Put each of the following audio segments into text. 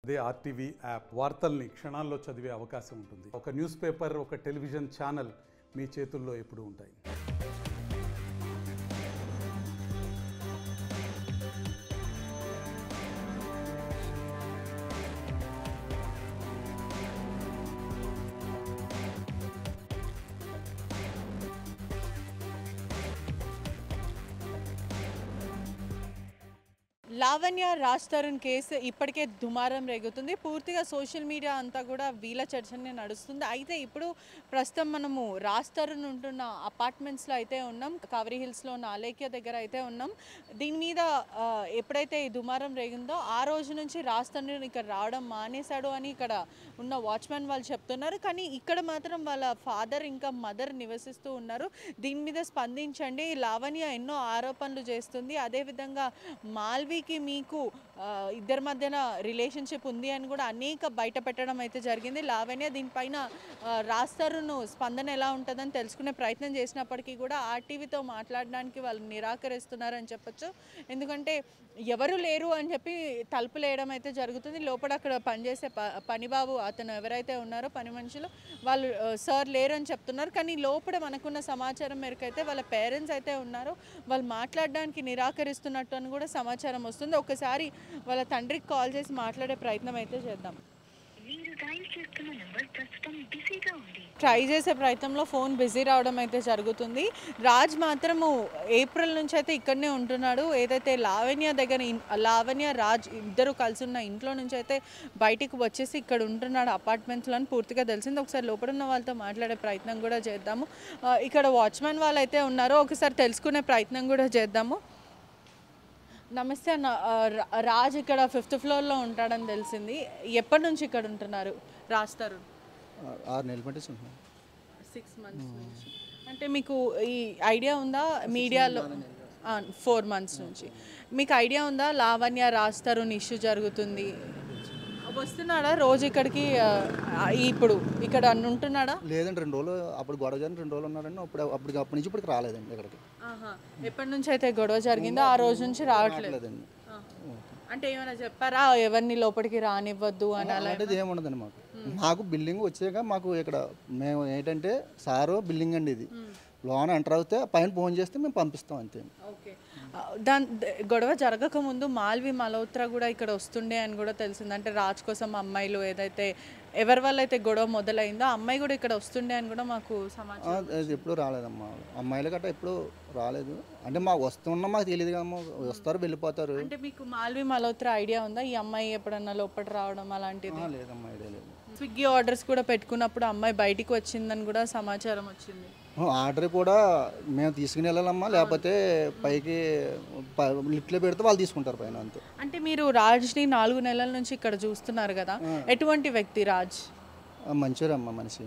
అదే RTV app వార్తల్ని క్షణాల్లో చదివే అవకాశం ఉంటుంది ఒక న్యూస్ పేపర్ ఒక టెలివిజన్ ఛానల్ మీ చేతుల్లో ఎప్పుడూ ఉంటాయి లావణ్య రాజ్ తరుణ్ కేసు ఇప్పటికే దుమారం రేగుతుంది పూర్తిగా సోషల్ మీడియా అంతా కూడా వీళ్ళ చర్చనే నడుస్తుంది అయితే ఇప్పుడు ప్రస్తుతం మనము రాజ్ తరుణ్ ఉంటున్న అపార్ట్మెంట్స్లో అయితే ఉన్నాం కవరి హిల్స్లో ఉన్న అలేఖ్య దగ్గర అయితే ఉన్నాం దీని మీద ఆ, ఎప్పుడైతే ఈ దుమారం రేగిందో ఆ రోజు నుంచి రాజ్ తరుణ్ ఇక్కడ రావడం మానేశాడు అని ఇక్కడ ఉన్న వాచ్మెన్ వాళ్ళు చెప్తున్నారు కానీ ఇక్కడ మాత్రం వాళ్ళ ఫాదర్ ఇంకా మదర్ నివసిస్తూ ఉన్నారు దీని మీద స్పందించండి లావణ్య ఎన్నో ఆరోపణలు చేస్తుంది అదేవిధంగా మాల్వీకి మీకు ఆ, ఇద్దరి మధ్యన రిలేషన్షిప్ ఉంది అని కూడా అనేక బయట పెట్టడం అయితే జరిగింది లావణ్య దీనిపైన ఆ, రాస్తారును స్పందన ఎలా ఉంటుందని తెలుసుకునే ప్రయత్నం చేసినప్పటికీ కూడా ఆర్టీవీతో మాట్లాడడానికి వాళ్ళు నిరాకరిస్తున్నారని చెప్పొచ్చు ఎందుకంటే ఎవరు లేరు అని చెప్పి తలుపులు వేయడం అయితే జరుగుతుంది లోపల అక్కడ పనిచేసే ప పనిబాబు అతను ఎవరైతే ఉన్నారో పని మనుషులు వాళ్ళు ఆ, సార్ లేరు అని చెప్తున్నారు కానీ లోపల మనకున్న సమాచారం మేరకు అయితే వాళ్ళ పేరెంట్స్ అయితే ఉన్నారు వాళ్ళు మాట్లాడడానికి నిరాకరిస్తున్నట్టు అని కూడా సమాచారం వస్తుంది ఒకసారి వాళ్ళ తండ్రికి కాల్ చేసి మాట్లాడే ప్రయత్నం అయితే చేద్దాం మీరు డయల్ చేస్తున్న నంబర్ ప్రస్తుతం బిజీగా ఉంది ట్రై చేసే ప్రయత్నంలో ఫోన్ బిజీ రావడం అయితే జరుగుతుంది రాజ్ మాత్రము ఏప్రిల్ నుంచి అయితే ఇక్కడనే ఉంటున్నాడు ఏదైతే లావణ్య దగ్గర ఇన్- లావణ్య రాజ్ ఇద్దరు కలిసి ఉన్న ఇంట్లో నుంచి అయితే బయటికి వచ్చేసి ఇక్కడ ఉంటున్నాడు అపార్ట్మెంట్స్లో అని పూర్తిగా తెలిసింది ఒకసారి లోపల ఉన్న వాళ్ళతో మాట్లాడే ప్రయత్నం కూడా చేద్దాము ఆ, ఇక్కడ వాచ్మెన్ వాళ్ళు అయితే ఉన్నారో ఒకసారి తెలుసుకునే ప్రయత్నం కూడా చేద్దాము నమస్తే అన్న ఆ, రా- రాజ్ ఇక్కడ ఫిఫ్త్ ఫ్లోర్లో ఉంటాడని తెలిసింది ఎప్పటి నుంచి ఇక్కడ ఉంటున్నారు రాజ్ తరుణ్ ఆ- ఆరు నెలలు పట్టేసి సిక్స్ మంత్స్ నుంచి అంటే మీకు ఈ ఐడియా ఉందా మీడియాలో ఫోర్ మంత్స్ నుంచి మీకు ఐడియా ఉందా లావణ్య రాస్తారు ఇష్యూ జరుగుతుంది వస్తున్నాడా రోజు ఇక్కడికి ఆ, ఆ, ఇప్పుడు ఇక్కడ ఉంటున్నాడా లేదండి రెండు రోజులు అప్పుడు గొడవ జరిగిన రెండు రోజులు ఉన్నారండి అప్పుడు అప్పటికి అప్పటి నుంచి ఇప్పటికి రాలేదండి ఇక్కడికి ఆహా. ఎప్పటి నుంచి అయితే గొడవ జరిగిందో ఆ రోజు నుంచి రావట్లేదు రాలేదండి ఆ. అంటే ఏమైనా చెప్పారా ఎవరిని లోపలికి రానివ్వద్దు అని అలా అలాంటిది ఏమి ఉండదండి మాకు మాకు బిల్డింగ్ వచ్చాక మాకు ఇక్కడ మేము ఏంటంటే సారు బిల్డింగ్ అండి ఇది లోన్ ఎంటర్ అవుతే పైన ఫోన్ చేస్తే మేము పంపిస్తాం అంతే ఓకే ఆ, దాని ద- గొడవ జరగక ముందు మాల్వి మల్హోత్రా కూడా ఇక్కడ వస్తుండే అని కూడా తెలిసింది అంటే రాజ్ కోసం అమ్మాయిలు ఏదైతే ఎవరి వల్ల అయితే గొడవ మొదలైందో ఆ అమ్మాయి కూడా ఇక్కడ వస్తుండే అని కూడా మాకు ఆ, సమాచారం అది ఎప్పుడు రాలేదమ్మా అమ్మాయిలు గట్రా ఎప్పుడు రాలేదు అంటే మాకు వస్తున్నా మాకు తెలియదు కదమ్మా వస్తారు వెళ్ళిపోతారు అంటే మీకు మాల్వి మల్హోత్రా ఐడియా ఉందా ఈ అమ్మాయి ఎప్పుడన్నా లోపల రావడం అలాంటిది ఆ, లేదమ్మా ఐడియా లేదు స్విగ్గీ ఆర్డర్స్ కూడా పెట్టుకున్నప్పుడు అమ్మాయి బయటికి వచ్చిందని కూడా సమాచారం వచ్చింది ఆర్డర్ కూడా మేము తీసుకుని వెళ్ళాలమ్మా లేకపోతే పైకి ప- లిఫ్ట్లో పెడితే వాళ్ళు తీసుకుంటారు పైన అంతే అంటే మీరు రాజ్ని నాలుగు నెలల నుంచి ఇక్కడ చూస్తున్నారు కదా ఎటువంటి వ్యక్తి రాజ్ ఆ, మంచివారమ్మా మనిషి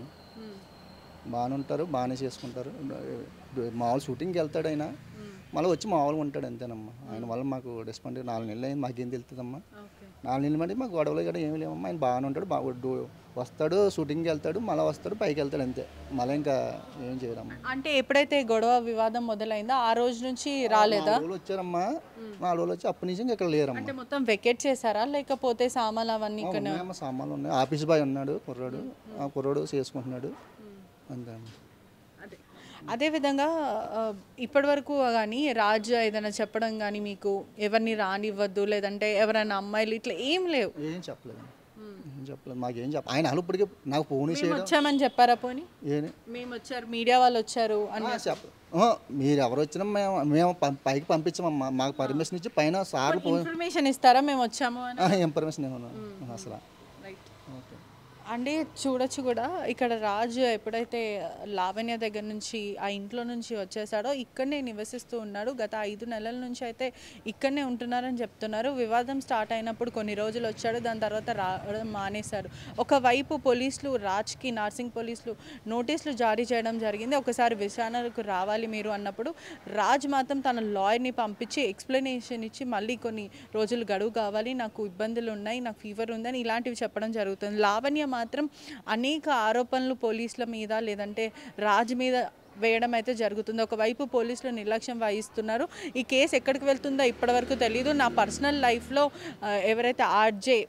బాగానే ఉంటారు బాగానే చేసుకుంటారు మామూలు షూటింగ్కి వెళ్తాడు ఆయన మళ్ళీ వచ్చి మామూలుగా ఉంటాడు అంతేనమ్మా ఆయన వల్ల మాకు రెస్పాండ్ నాలుగు నెలలు అయింది మాకేం తెలుస్తుందమ్మా ఓకే నాలుగు నెలలు అంటే మాకు గొడవలు కూడా ఏమీ లేవమ్మా ఆయన బాగానే ఉంటాడు బాగా డు- వస్తాడు షూటింగ్కి వెళ్తాడు మళ్ళీ వస్తాడు పైకి వెళ్తాడు అంతే మళ్ళీ ఇంకా ఏం చేయడమ్మా అంటే ఎప్పుడైతే గొడవ వివాదం మొదలైందో ఆ రోజు నుంచి రాలేదా నాలుగు రోజులు వచ్చారమ్మా నాలుగు రోజులు వచ్చి అప్పటి నుంచి ఇంకా ఇక్కడ లేరమ్మా అంటే మొత్తం వెకెట్ చేశారా లేకపోతే సామాన్లు అవన్నీ ఆ, ఇక్కడ ఉన్నాయమ్మా సామాన్లు ఉన్నాయి ఆఫీస్ బాయ్ ఉన్నాడు కుర్రాడు ఆ కుర్రాడు చేసుకుంటున్నాడు అంతే అమ్మా. అదే అదేవిధంగా ఆ, ఇప్పటి వరకు కానీ రాజు ఏదైనా చెప్పడం కానీ మీకు ఎవరిని రానివ్వద్దు లేదంటే ఎవరైనా అమ్మాయిలు ఇట్లా ఏం లేవు ఏం చెప్పలేదు ఏం చెప్పలేదు మాకేం చెప్ప ఆయన అసలు ఇప్పటికి నాకు ఫోన్ మేము చేయడం వచ్చామని చెప్పారా పోనీ ఏని మేము వచ్చారు మీడియా వాళ్ళు వచ్చారు అని ఆ, చెప్ప ఆ, మీరు ఎవరు వచ్చినా మేము మేము పం- పైకి పంపించామమ్మా మాకు పర్మిషన్ ఇచ్చి పైన సార్లు ఫోన్ ఇన్ఫర్మేషన్ ఇస్తారా మేము వచ్చాము అని ఇన్ఫర్మేషన్ ఏమన్నా అసలు రైట్ ఓకే అంటే చూడొచ్చు కూడా ఇక్కడ రాజు ఎప్పుడైతే లావణ్య దగ్గర నుంచి ఆ ఇంట్లో నుంచి వచ్చేసాడో ఇక్కడనే నివసిస్తూ ఉన్నాడు గత ఐదు నెలల నుంచి అయితే ఇక్కడనే ఉంటున్నారని చెప్తున్నారు వివాదం స్టార్ట్ అయినప్పుడు కొన్ని రోజులు వచ్చాడు దాని తర్వాత రావడం మానేశారు ఒకవైపు పోలీసులు రాజ్కి నార్సింగ్ పోలీసులు నోటీసులు జారీ చేయడం జరిగింది ఒకసారి విచారణకు రావాలి మీరు అన్నప్పుడు రాజ్ మాత్రం తన లాయర్ని పంపించి ఎక్స్ప్లెనేషన్ ఇచ్చి మళ్ళీ కొన్ని రోజులు గడువు కావాలి నాకు ఇబ్బందులు ఉన్నాయి నాకు ఫీవర్ ఉందని ఇలాంటివి చెప్పడం జరుగుతుంది లావణ్య మాత్రం అనేక ఆరోపణలు పోలీసుల మీద లేదంటే రాజ్ మీద వేయడం అయితే జరుగుతుంది ఒకవైపు పోలీసులు నిర్లక్ష్యం వహిస్తున్నారు ఈ కేసు ఎక్కడికి వెళ్తుందో ఇప్పటివరకు తెలియదు నా పర్సనల్ లైఫ్లో ఆ, ఎవరైతే ఆర్జే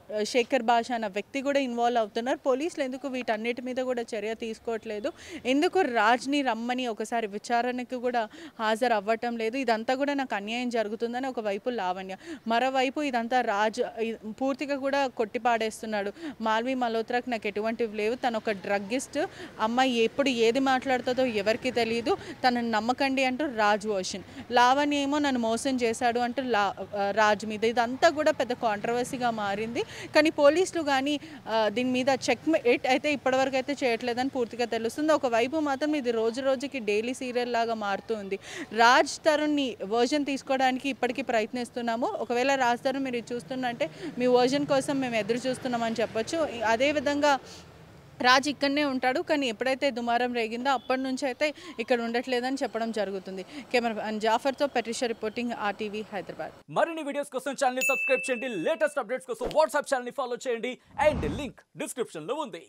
శేఖర్ భాష అన్న వ్యక్తి కూడా ఇన్వాల్వ్ అవుతున్నారు పోలీసులు ఎందుకు వీటన్నిటి మీద కూడా చర్య తీసుకోవట్లేదు ఎందుకు రాజ్ని రమ్మని ఒకసారి విచారణకు కూడా హాజరు అవ్వటం లేదు ఇదంతా కూడా నాకు అన్యాయం జరుగుతుందని ఒకవైపు లావణ్య మరోవైపు ఇదంతా రాజ్ ఇ- పూర్తిగా కూడా కొట్టిపాడేస్తున్నాడు మాల్వి మల్హోత్రాకి నాకు ఎటువంటివి లేవు తను ఒక డ్రగ్గిస్ట్ అమ్మాయి ఎప్పుడు ఏది మాట్లాడుతుందో ఎవరికి తెలియదు తనని నమ్మకండి అంటూ రాజ్ వర్షన్ లావణ్య ఏమో నన్ను మోసం చేశాడు అంటూ లా ఆ, రాజ్ మీద ఇదంతా కూడా పెద్ద కాంట్రవర్సీగా మారింది కానీ పోలీసులు కానీ ఆ, దీని మీద చెక్ ఇట్ అయితే ఇప్పటివరకు అయితే చేయట్లేదని పూర్తిగా తెలుస్తుంది ఒకవైపు మాత్రం ఇది రోజు రోజుకి డైలీ సీరియల్ లాగా మారుతుంది రాజ్ తరుణ్ని వర్జన్ తీసుకోవడానికి ఇప్పటికీ ప్రయత్నిస్తున్నాము ఒకవేళ రాజ్ తరుణ్ మీరు ఇది చూస్తున్నంటే మీ వర్జన్ కోసం మేము ఎదురు చూస్తున్నామని చెప్పొచ్చు అదేవిధంగా రాజ్ ఇక్కడనే ఉంటాడు కానీ ఎప్పుడైతే దుమారం రేగిందో అప్పటి నుంచి అయితే ఇక్కడ ఉండట్లేదని చెప్పడం జరుగుతుంది కెమెరా జాఫర్తో పెట్రిషా రిపోర్టింగ్ ఆర్టీవీ హైదరాబాద్ మరిన్ని వీడియోస్ కోసం ఛానల్ ని సబ్స్క్రైబ్ చేయండి లేటెస్ట్ అప్డేట్స్ కోసం వాట్సాప్ ఛానల్ ని ఫాలో చేయండి అండ్ లింక్ డిస్క్రిప్షన్ లో ఉంది